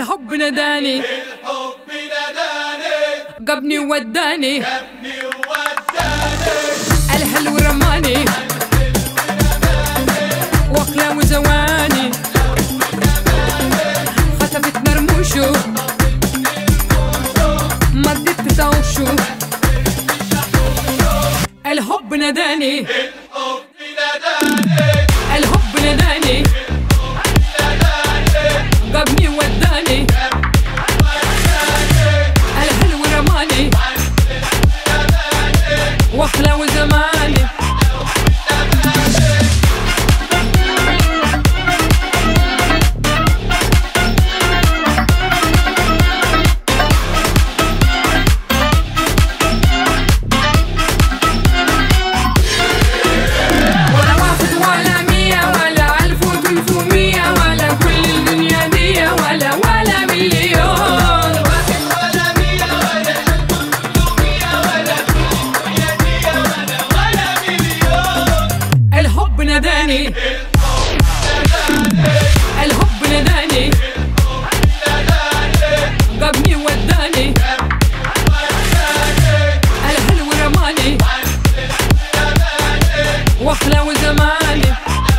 الحب نداني الحب نداني قبني وداني ابني ووداني الحلو رماني واخلى وزواني خطفت مرموشو مدت تعوشو الحب نداني الحب نداني الحب نداني قبني وداني الحلو رماني واحلى وزماني ولا واحد ولا مية ولا ألف وتلفمية ولا كل الدنيا دي ولا ولا مليون ولا مية ولا ثلاثمية ولا الدنيا دي ولا ولا مليون الحب نداني الحب نداني قبني وداني الحلو رماني واحلى وزماني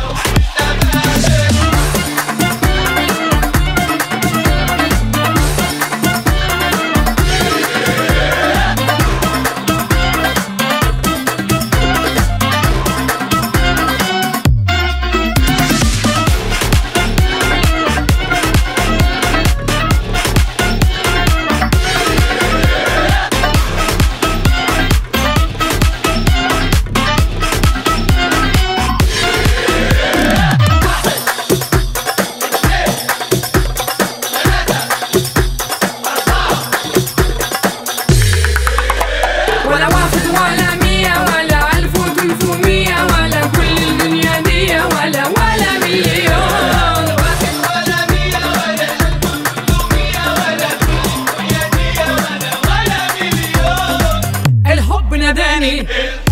ولا واحد ولا مية ولا ألف وتلفمية ولا كل الدنيا دي ولا ولا مليون ولا مية ولا ثلاثمية ولا الدنيا دي ولا ولا مليون الحب نداني الحب